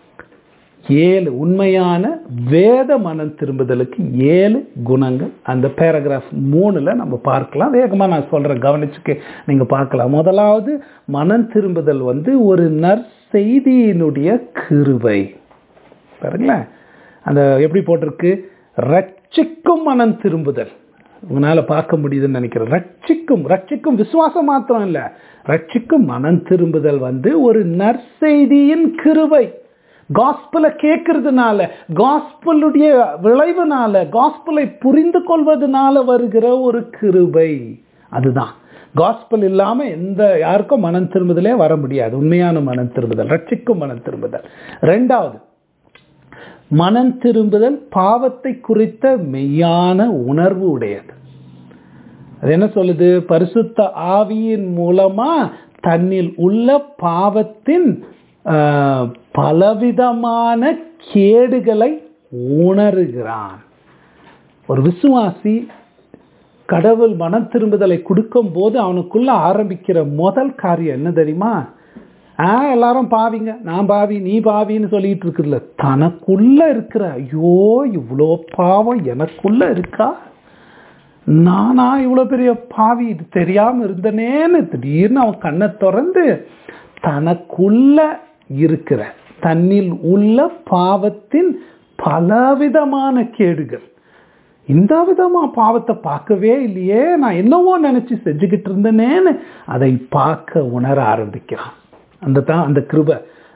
ஏழு உண்மையான வேத மனம் திரும்புதலுக்கு ஏழு குணங்கள் அந்த பேராகிராஃப் மூணுல நம்ம பார்க்கலாம் வேகமாக நான் சொல்றேன் கவனிச்சுக்கு நீங்க பார்க்கலாம் முதலாவது மனம் திரும்புதல் வந்து ஒரு நற்செய்தியினுடைய கிருவை பாருங்களேன் அந்த எப்படி போட்டிருக்கு ரட்சிக்கும் மனம் திரும்புதல் உங்களால பார்க்க முடியுதுன்னு நினைக்கிறேன் ரட்சிக்கும் ரட்சிக்கும் விசுவாசம் மாத்திரம் இல்லை ரட்சிக்கும் மனம் திரும்புதல் வந்து ஒரு நற்செய்தியின் கிருவை காஸ்பலை கேட்கறதுனால காஸ்பலுடைய விளைவுனால காஸ்பலை புரிந்து கொள்வதனால வருகிற ஒரு கிருபை அதுதான் காஸ்பல் இல்லாம எந்த யாருக்கும் மனம் திரும்புதலே வர முடியாது உண்மையான மனம் திரும்புதல் ரட்சிக்கும் மனம் திரும்புதல் ரெண்டாவது மனம் திரும்புதல் பாவத்தை குறித்த மெய்யான உணர்வு உடையது அது என்ன சொல்லுது பரிசுத்த ஆவியின் மூலமா தன்னில் உள்ள பாவத்தின் பலவிதமான கேடுகளை உணர்கிறான் ஒரு விசுவாசி கடவுள் மனம் திரும்புதலை கொடுக்கும் போது அவனுக்குள்ள ஆரம்பிக்கிற முதல் காரியம் என்ன தெரியுமா ஆ எல்லாரும் பாவிங்க நான் பாவி நீ பாவின்னு சொல்லிட்டு இருக்குல்ல தனக்குள்ள இருக்கிற ஐயோ இவ்வளோ பாவம் எனக்குள்ள இருக்கா நானா இவ்வளோ பெரிய பாவி இது தெரியாம இருந்தனேன்னு திடீர்னு அவன் கண்ணை திறந்து தனக்குள்ள இருக்கிற தன்னில் உள்ள பாவத்தின் பலவிதமான கேடுகள் இந்த விதமா பாவத்தை பார்க்கவே இல்லையே நான் என்னவோ நினைச்சு செஞ்சுக்கிட்டு இருந்தேனேன்னு அதை பார்க்க உணர ஆரம்பிக்கிறான் அந்த தான் அந்த கிருப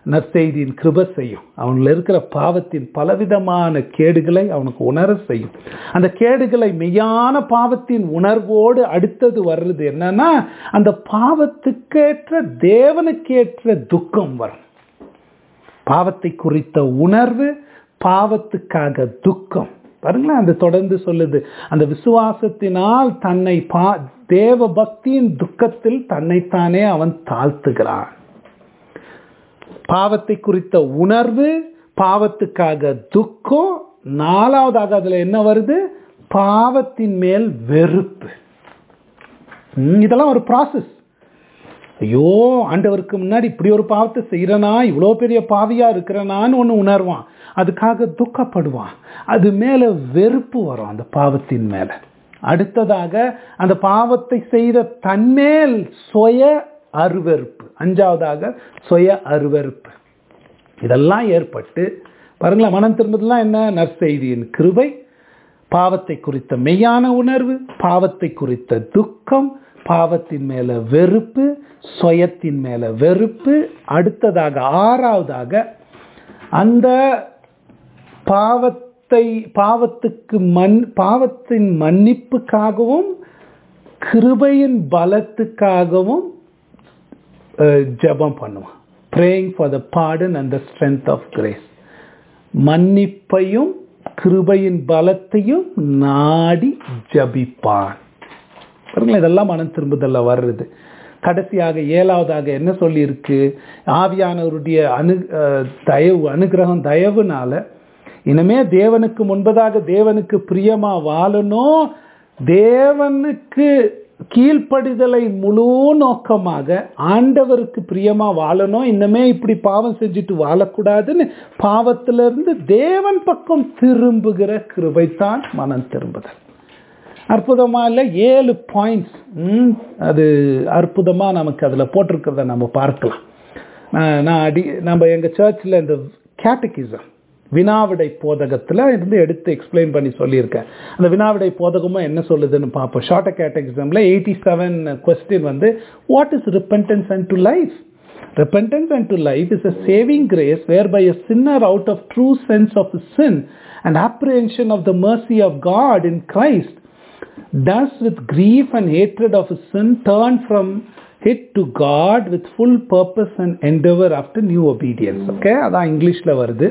நற்செய்தியின் கிருப செய்யும் அவனில் இருக்கிற பாவத்தின் பலவிதமான கேடுகளை அவனுக்கு உணர செய்யும் அந்த கேடுகளை மெய்யான பாவத்தின் உணர்வோடு அடுத்தது வர்றது என்னன்னா அந்த பாவத்துக்கேற்ற தேவனுக்கேற்ற துக்கம் வரும் பாவத்தை குறித்த உணர்வு பாவத்துக்காக துக்கம் பாருங்களேன் அந்த தொடர்ந்து சொல்லுது அந்த விசுவாசத்தினால் தன்னை பா தேவ பக்தியின் துக்கத்தில் தன்னைத்தானே அவன் தாழ்த்துகிறான் பாவத்தை குறித்த உணர்வு பாவத்துக்காக துக்கம் நாலாவதாக அதுல என்ன வருது பாவத்தின் மேல் வெறுப்பு ம், இதெல்லாம் ஒரு ப்ராசஸ் ஐயோ ஆண்டவருக்கு முன்னாடி இப்படி ஒரு பாவத்தை செய்கிறனா இவ்வளோ பெரிய பாவியா இருக்கிறனான்னு ஒன்று உணர்வான் அதுக்காக துக்கப்படுவான் அது மேலே வெறுப்பு வரும் அந்த பாவத்தின் மேலே அடுத்ததாக அந்த பாவத்தை செய்த தன்மேல் சுய அருவெறுப்பு அஞ்சாவதாக சுய அருவெறுப்பு இதெல்லாம் ஏற்பட்டு பாருங்களேன் மனம் திரும்புதெல்லாம் என்ன நற்செய்தியின் கிருபை பாவத்தை குறித்த மெய்யான உணர்வு பாவத்தை குறித்த துக்கம் பாவத்தின் மேல வெறுப்பு சுயத்தின் மேல வெறுப்பு அடுத்ததாக ஆறாவதாக அந்த பாவத்தை பாவத்துக்கு மண் பாவத்தின் மன்னிப்புக்காகவும் கிருபையின் பலத்துக்காகவும் அஹ், ஜெபம் பண்ணுவான் praying for the pardon and the strength of grace மன்னிப்பையும் கிருபையின் பலத்தையும் நாடி ஜபிப்பான் பாருங்களேன் இதெல்லாம் மனம் திரும்புதல்ல வர்றது கடைசியாக ஏழாவதாக என்ன சொல்லியிருக்கு ஆவியானவருடைய அனு அஹ், தயவு அனுகிரகம் தயவுனால இனிமே தேவனுக்கு முன்பதாக தேவனுக்கு பிரியமா வாழணும் தேவனுக்கு கீழ்ப்படிதலை முழு நோக்கமாக ஆண்டவருக்கு பிரியமா வாழணும் இன்னமே இப்படி பாவம் செஞ்சுட்டு வாழக்கூடாதுன்னு பாவத்திலிருந்து தேவன் பக்கம் திரும்புகிற கிருபைத்தான் மனம் திரும்புதல் அற்புதமா இல்லை ஏழு பாயிண்ட்ஸ் அது அற்புதமா நமக்கு அதுல போட்டிருக்கிறத நம்ம பார்க்கலாம் நான் நான் அடி நம்ம எங்க சர்ச்சில் இந்த கேட்டகிசம் வினாவிடை போதகத்துல இருந்து எடுத்து எக்ஸ்பிளைன் பண்ணி சொல்லியிருக்கேன் அந்த வினாவிடை போதகமும் என்ன சொல்லுதுன்னு பார்ப்போம் ஷார்ட் கேட்டகிசம்ல எயிட்டி செவன் கொஸ்டின் வந்து what is repentance unto life Repentance unto life is a saving grace whereby a sinner, out of true sense of his sin and apprehension of the mercy of God in Christ, does with grief and hatred of his sin turn from it to God with full purpose and endeavor after new obedience. Okay, அதான் இங்கிலீஷ்ல வருது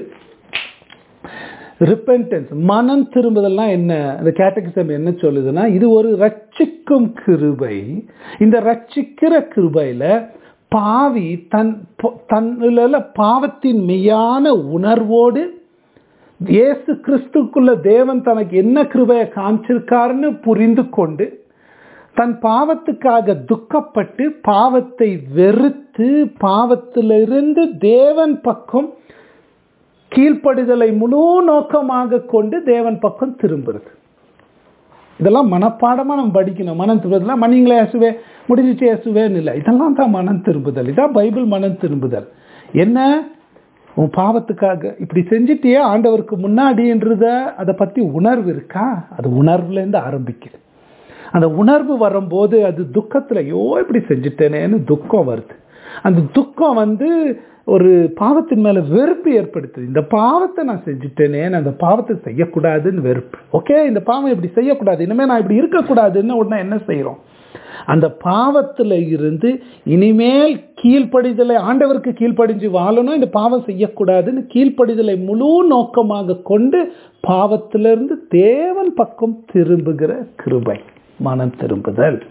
repentance மனம் திரும்புதெல்லாம் என்ன இந்த catechism என்ன சொல்லுதுன்னா இது ஒரு ரட்சிக்கும் கிருபை இந்த ரட்சிக்கிற கிருபையில பாவி தன் தன்னுள்ள பாவத்தின் மெய்யான உணர்வோடு இயேசு கிறிஸ்துக்குள்ள தேவன் தனக்கு என்ன கிருபையை காமிச்சிருக்காருன்னு புரிந்து கொண்டு தன் பாவத்துக்காக துக்கப்பட்டு பாவத்தை வெறுத்து பாவத்திலிருந்து தேவன் பக்கம் கீழ்ப்படிதலை முழு நோக்கமாக கொண்டு தேவன் பக்கம் திரும்புறது இதெல்லாம் மனப்பாடமா நம்ம படிக்கணும் மனம் திரும்புதல் மணிங்களே இயேசுவே முடிஞ்சிச்சு இயேசுவேன்னு இல்லை இதெல்லாம் தான் மனம் திரும்புதல் இதான் பைபிள் மனம் திரும்புதல் என்ன உன் பாவத்துக்காக இப்படி செஞ்சிட்டியே ஆண்டவருக்கு முன்னாடின்றத அதை பத்தி உணர்வு இருக்கா அது உணர்வுல இருந்து ஆரம்பிக்குது அந்த உணர்வு வரும்போது அது துக்கத்துல ஐயோ இப்படி செஞ்சுட்டேனேன்னு துக்கம் வருது அந்த துக்கம் வந்து ஒரு பாவத்தின் மேல வெறுப்பு ஏற்படுத்துது இந்த பாவத்தை நான் செஞ்சுட்டேனே நான் அந்த பாவத்தை செய்யக்கூடாதுன்னு வெறுப்பு ஓகே இந்த பாவம் இப்படி செய்யக்கூடாது இனிமே நான் இப்படி இருக்கக்கூடாதுன்னு உடனே என்ன செய்யறோம் அந்த பாவத்துல இருந்து இனிமேல் கீழ்ப்படிதலை ஆண்டவருக்கு கீழ்ப்படிஞ்சு வாழணும் இந்த பாவம் செய்யக்கூடாதுன்னு கீழ்ப்படிதலை முழு நோக்கமாக கொண்டு பாவத்திலிருந்து தேவன் பக்கம் திரும்புகிற கிருபை மனம் திரும்புதல்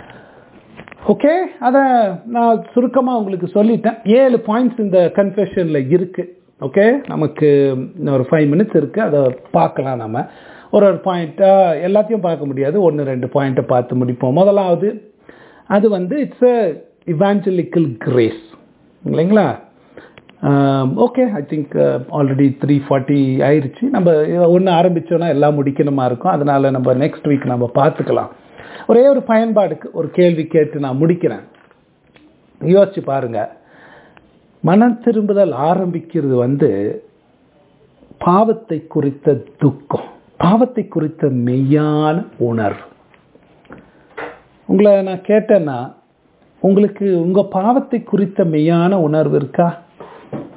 ஓகே அதை நான் சுருக்கமாக உங்களுக்கு சொல்லிட்டேன் ஏழு பாயிண்ட்ஸ் இந்த கன்ஃபெஷனில் இருக்கு ஓகே நமக்கு இன்னும் ஒரு ஃபைவ் மினிட்ஸ் இருக்கு அதை பார்க்கலாம் நம்ம ஒரு ஒரு பாயிண்ட்டாக எல்லாத்தையும் பார்க்க முடியாது ஒன்று ரெண்டு பாயிண்ட்டை பார்த்து முடிப்போம் முதலாவது அது வந்து இட்ஸ் அ இவாஞ்சலிக்கல் கிரேஸ் இல்லைங்களா okay I think already three forty ஆயிடுச்சு நம்ம ஒன்று ஆரம்பித்தோன்னா எல்லாம் முடிக்கணுமா இருக்கும் அதனால் நம்ம நெக்ஸ்ட் வீக் நம்ம பார்த்துக்கலாம் ஒரே ஒரு பயன்பாடுக்கு ஒரு கேள்வி கேட்டு நான் முடிக்கிறேன் யோசிச்சு பாருங்க மனம் திரும்புதல் ஆரம்பிக்கிறது வந்து பாவத்தை குறித்த துக்கம் பாவத்தை குறித்த மெய்யான உணர்வு உங்களை நான் கேட்டேன்னா உங்களுக்கு உங்க பாவத்தை குறித்த மெய்யான உணர்வு இருக்கா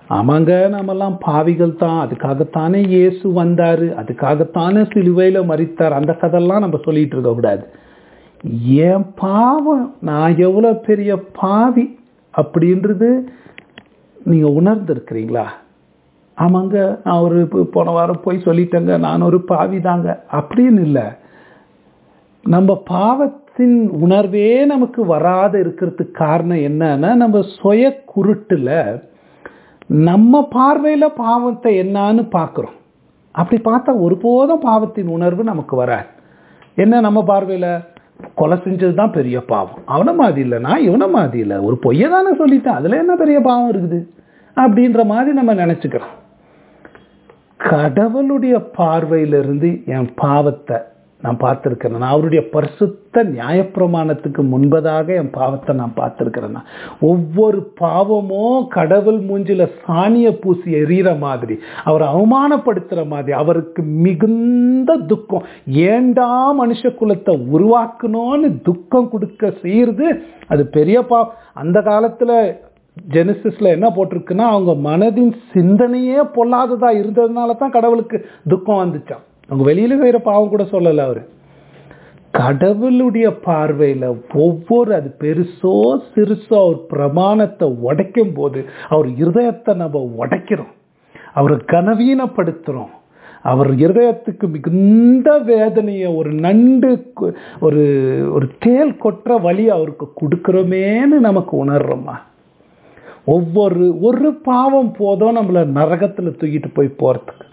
ஆமாங்க நம்மெல்லாம் பாவிகள் தான் அதுக்காகத்தானே இயேசு வந்தாரு அதுக்காகத்தானே சிலுவையில் மறித்தார் அந்த கதெல்லாம் நம்ம சொல்லிட்டு இருக்க கூடாது என் பாவம் நான் எவ்வளோ பெரிய பாவி அப்படின்றது நீங்கள் உணர்ந்திருக்கிறீங்களா ஆமாங்க நான் ஒரு இப்போ போன வாரம் போய் சொல்லிட்டேங்க நான் ஒரு பாவி தாங்க அப்படின்னு இல்லை நம்ம பாவத்தின் உணர்வே நமக்கு வராத இருக்கிறதுக்கு காரணம் என்னன்னா நம்ம சுய குருட்டுல நம்ம பார்வையில் பாவத்தை என்னன்னு பார்க்குறோம் அப்படி பார்த்தா ஒருபோதும் பாவத்தின் உணர்வு நமக்கு வராது என்ன நம்ம பார்வையில் கொலை செஞ்சது தான் பெரிய பாவம் அவனை மாதிரி இல்லைனா இவனை மாதிரி இல்லை ஒரு பொய்யை தானே சொல்லிட்டேன் அதில் என்ன பெரிய பாவம் இருக்குது அப்படின்ற மாதிரி நம்ம நினச்சிக்கிறோம் கடவுளுடைய பார்வையிலிருந்து என் பாவத்தை நான் பார்த்துருக்கிறேன் நான் அவருடைய பரிசுத்த நியாயப்பிரமாணத்துக்கு முன்பதாக என் பாவத்தை நான் பார்த்துருக்கிறேன் ஒவ்வொரு பாவமும் கடவுள் மூஞ்சில சாணிய பூசி எறிகிற மாதிரி அவரை அவமானப்படுத்துகிற மாதிரி அவருக்கு மிகுந்த துக்கம் ஏண்டா மனுஷ குலத்தை உருவாக்கணும்னு துக்கம் கொடுக்க செய்யறது அது பெரிய பா அந்த காலத்தில் ஜெனசிஸ்ல என்ன போட்டிருக்குன்னா அவங்க மனதின் சிந்தனையே பொல்லாததா இருந்ததுனால தான் கடவுளுக்கு துக்கம் வந்துச்சான் அவங்க வெளியில செய்கிற பாவம் கூட சொல்லலை அவர் கடவுளுடைய பார்வையில் ஒவ்வொரு அது பெருசோ சிறுசோ அவர் பிரமாணத்தை உடைக்கும் போது அவர் இருதயத்தை நம்ம உடைக்கிறோம் அவரை கனவீனப்படுத்துகிறோம் அவர் இருதயத்துக்கு மிகுந்த வேதனையை ஒரு நண்டு ஒரு ஒரு தேல் கொற்ற வழி அவருக்கு கொடுக்குறோமேன்னு நமக்கு உணர்றோமா ஒவ்வொரு ஒரு பாவம் போதும் நம்மளை நரகத்தில் தூக்கிட்டு போய் போகிறதுக்கு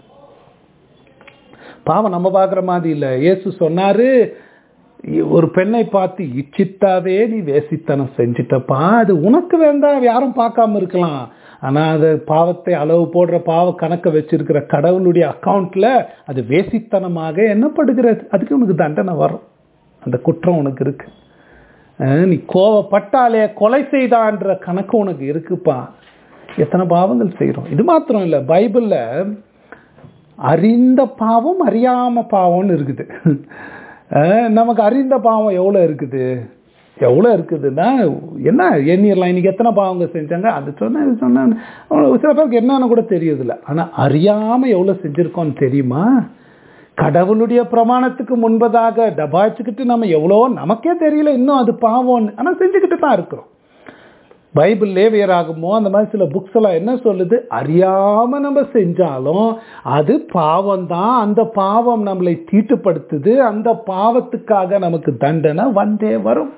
பாவம் நம்ம பார்க்குற மாதிரி இல்லை இயேசு சொன்னார் ஒரு பெண்ணை பார்த்து இச்சித்தாவே நீ வேசித்தனம் செஞ்சிட்டப்பா அது உனக்கு வேண்டாம் யாரும் பார்க்காம இருக்கலாம் ஆனால் அது பாவத்தை அளவு போடுற பாவ கணக்கை வச்சிருக்கிற கடவுளுடைய அக்கௌண்ட்டில் அது வேசித்தனமாக என்னப்படுகிறது அதுக்கு உனக்கு தண்டனை வரும் அந்த குற்றம் உனக்கு இருக்கு நீ கோவப்பட்டாலே கொலை செய்தான்ற கணக்கு உனக்கு இருக்குப்பா எத்தனை பாவங்கள் செய்கிறோம் இது மாத்திரம் இல்லை பைபிளில் அறிந்த பாவம் அறியாம பாவம்னு இருக்குது நமக்கு அறிந்த பாவம் எவ்வளோ இருக்குது எவ்வளோ இருக்குதுன்னா என்ன எண்ணிடலாம் இன்னைக்கு எத்தனை பாவங்க செஞ்சாங்க அது சொன்ன இது சொன்னேன் சில பேருக்கு என்னன்னு கூட தெரியுதில்ல ஆனால் அறியாமல் எவ்வளோ செஞ்சுருக்கோன்னு தெரியுமா கடவுளுடைய பிரமாணத்துக்கு முன்பதாக டபாய்ச்சிக்கிட்டு நம்ம எவ்வளோ நமக்கே தெரியல இன்னும் அது பாவம்னு ஆனால் செஞ்சுக்கிட்டு தான் இருக்கிறோம் பைபிள் லேவியராகுமோ அந்த மாதிரி சில புக்ஸ் எல்லாம் என்ன சொல்லுது அறியாம நம்ம செஞ்சாலும் அது பாவம் தான் அந்த பாவம் நம்மளை தீட்டுப்படுத்துது அந்த பாவத்துக்காக நமக்கு தண்டனை வந்தே வரும்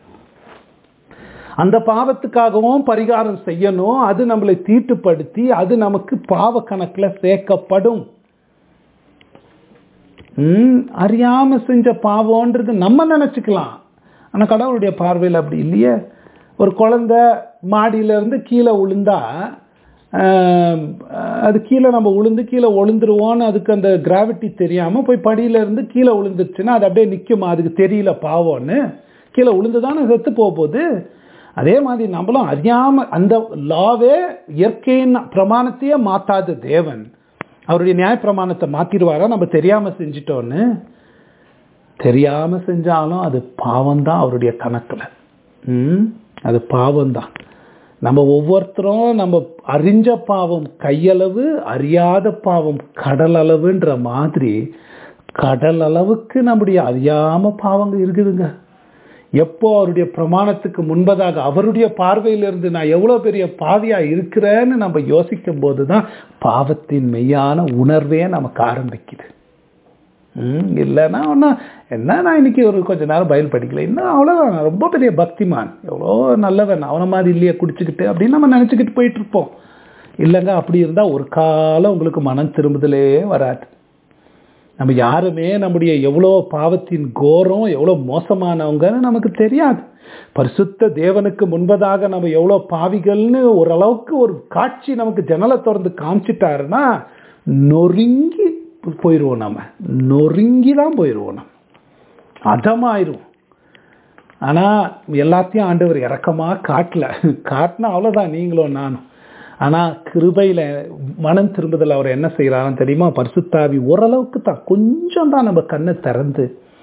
அந்த பாவத்துக்காகவும் பரிகாரம் செய்யணும் அது நம்மளை தீட்டுப்படுத்தி அது நமக்கு பாவ கணக்கில் சேர்க்கப்படும் அறியாம செஞ்ச பாவம்ன்றது நம்ம நினச்சிக்கலாம் ஆனால் கடவுளுடைய பார்வையில் அப்படி இல்லையே ஒரு குழந்த மாடியிலேருந்து கீழே விழுந்தா அது கீழே நம்ம உளுந்து கீழே ஒழுந்துருவோன்னு அதுக்கு அந்த கிராவிட்டி தெரியாமல் போய் படியிலேருந்து கீழே விழுந்துருச்சுன்னா அது அப்படியே நிற்குமா அதுக்கு தெரியல பாவம்னு கீழே விழுந்து தானே செத்து போக போகுது அதே மாதிரி நம்மளும் அறியாமல் அந்த லாவே இயற்கையின் பிரமாணத்தையே மாற்றாத தேவன் அவருடைய நியாய பிரமாணத்தை மாற்றிடுவாரா நம்ம தெரியாமல் செஞ்சிட்டோன்னு தெரியாமல் செஞ்சாலும் அது பாவம்தான் அவருடைய கணக்கில் அது பாவம்தான் நம்ம ஒவ்வொருத்தரும் நம்ம அறிஞ்ச பாவம் கையளவு அறியாத பாவம் கடல் அளவுன்ற மாதிரி கடல் அளவுக்கு நம்முடைய அறியாம பாவங்கள் இருக்குதுங்க எப்போ அவருடைய பிரமாணத்துக்கு முன்பதாக அவருடைய பார்வையிலிருந்து நான் எவ்வளோ பெரிய பாவியா இருக்கிறேன்னு நம்ம யோசிக்கும் போது தான் பாவத்தின் மெய்யான உணர்வே நமக்கு ஆரம்பிக்குது ம் இல்லைன்னா ஒன்றும் என்ன நான் இன்னைக்கு ஒரு கொஞ்ச நேரம் பயில் படிக்கல இன்னும் அவ்வளோதான் நான் ரொம்ப பெரிய பக்திமான் எவ்வளோ நல்லவன் அவனை மாதிரி இல்லையே குடிச்சுக்கிட்டு அப்படின்னு நம்ம நினச்சிக்கிட்டு போயிட்டு இருப்போம் இல்லைங்க அப்படி இருந்தால் ஒரு காலம் உங்களுக்கு மனம் திரும்புதலே வராது நம்ம யாருமே நம்முடைய எவ்வளோ பாவத்தின் கோரம் எவ்வளோ மோசமானவங்கன்னு நமக்கு தெரியாது பரிசுத்த தேவனுக்கு முன்பதாக நம்ம எவ்வளோ பாவிகள்னு ஓரளவுக்கு ஒரு காட்சி நமக்கு ஜன்னலை திறந்து காமிச்சிட்டாருன்னா நொறுங்கி போயிடுவோம் நம்ம நொறுங்கி தான் போயிடுவோம் நம்ம அதமாயிரும் ஆனால் எல்லாத்தையும் ஆண்டவர் இறக்கமாக காட்டல காட்டினா அவ்வளோதான் நீங்களும் நானும் ஆனால் கிருபையில் மனம் திரும்புதல் அவர் என்ன செய்கிறாருன்னு தெரியுமா பரிசுத்தாவி ஓரளவுக்கு தான் கொஞ்சம் தான் நம்ம கண்ணை திறந்து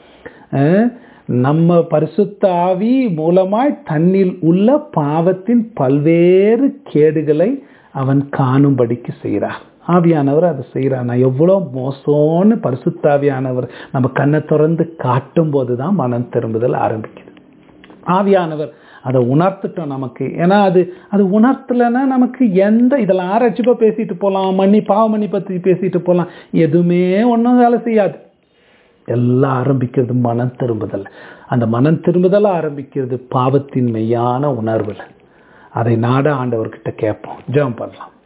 நம்ம பரிசுத்த ஆவி மூலமாய் தன்னில் உள்ள பாவத்தின் பல்வேறு கேடுகளை அவன் காணும்படிக்கு செய்கிறார் ஆவியானவர் அதை செய்கிறார் நான் எவ்வளோ மோசம்னு பரிசுத்தாவியானவர் நம்ம கண்ணை திறந்து காட்டும் போது தான் மனம் திரும்புதல் ஆரம்பிக்குது ஆவியானவர் அதை உணர்த்துட்டோம் நமக்கு ஏன்னா அது அது உணர்த்தலைன்னா நமக்கு எந்த இதெல்லாம் ஆராய்ச்சிப்பா பேசிட்டு போகலாம் மண்ணி பாவ மணி பற்றி பேசிட்டு போகலாம் எதுவுமே ஒன்றும் வேலை செய்யாது எல்லாம் ஆரம்பிக்கிறது மனம் திரும்புதல் அந்த மனம் திரும்புதல் ஆரம்பிக்கிறது பாவத்தின் மெய்யான உணர்வில் அதை நாட ஆண்டவர்கிட்ட கேட்போம் ஜெபம் பண்ணலாம்